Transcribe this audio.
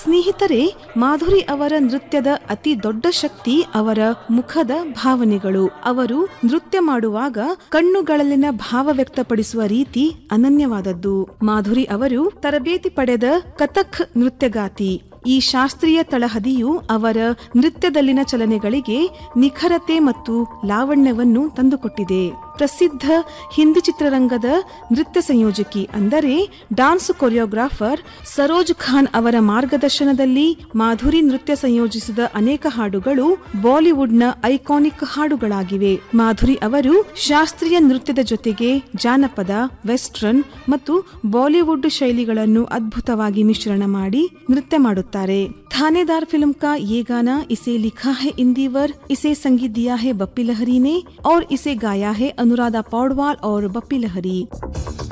ಸ್ನೇಹಿತರೆ ಮಾಧುರಿ ಅವರ ನೃತ್ಯದ ಅತಿ ದೊಡ್ಡ ಶಕ್ತಿ ಅವರ ಮುಖದ ಭಾವನೆಗಳು ಅವರು ನೃತ್ಯ ಮಾಡುವಾಗ ಕಣ್ಣುಗಳಲ್ಲಿನ ಭಾವ ವ್ಯಕ್ತಪಡಿಸುವ ರೀತಿ ಅನನ್ಯವಾದದ್ದು ಮಾಧುರಿ ಅವರು ತರಬೇತಿ ಪಡೆದ ಕಥಕ್ ನೃತ್ಯಗಾತಿ ಈ ಶಾಸ್ತ್ರೀಯ ತಳಹದಿಯು ಅವರ ನೃತ್ಯದಲ್ಲಿನ ಚಲನೆಗಳಿಗೆ ನಿಖರತೆ ಮತ್ತು ಲಾವಣ್ಯವನ್ನು ತಂದುಕೊಟ್ಟಿದೆ ಪ್ರಸಿದ್ಧ ಹಿಂದಿ ಚಿತ್ರರಂಗದ ನೃತ್ಯ ಸಂಯೋಜಕಿ ಅಂದರೆ ಡಾನ್ಸ್ ಕೊರಿಯೋಗ್ರಾಫರ್ ಸರೋಜ್ ಖಾನ್ ಅವರ ಮಾರ್ಗದರ್ಶನದಲ್ಲಿ ಮಾಧುರಿ ನೃತ್ಯ ಸಂಯೋಜಿಸಿದ ಅನೇಕ ಹಾಡುಗಳು ಬಾಲಿವುಡ್ನ ಐಕಾನಿಕ್ ಹಾಡುಗಳಾಗಿವೆ ಮಾಧುರಿ ಅವರು ಶಾಸ್ತ್ರೀಯ ನೃತ್ಯದ ಜೊತೆಗೆ ಜಾನಪದ ವೆಸ್ಟರ್ನ್ ಮತ್ತು ಬಾಲಿವುಡ್ ಶೈಲಿಗಳನ್ನು ಅದ್ಭುತವಾಗಿ ಮಿಶ್ರಣ ಮಾಡಿ ನೃತ್ಯ ಮಾಡುತ್ತಾರೆ थानेदार फिल्म का ये गाना इसे लिखा है इंदिवर इसे संगीत दिया है बप्पी लहरी ने और इसे गाया है अनुराधा पौडवाल और बप्पी लहरी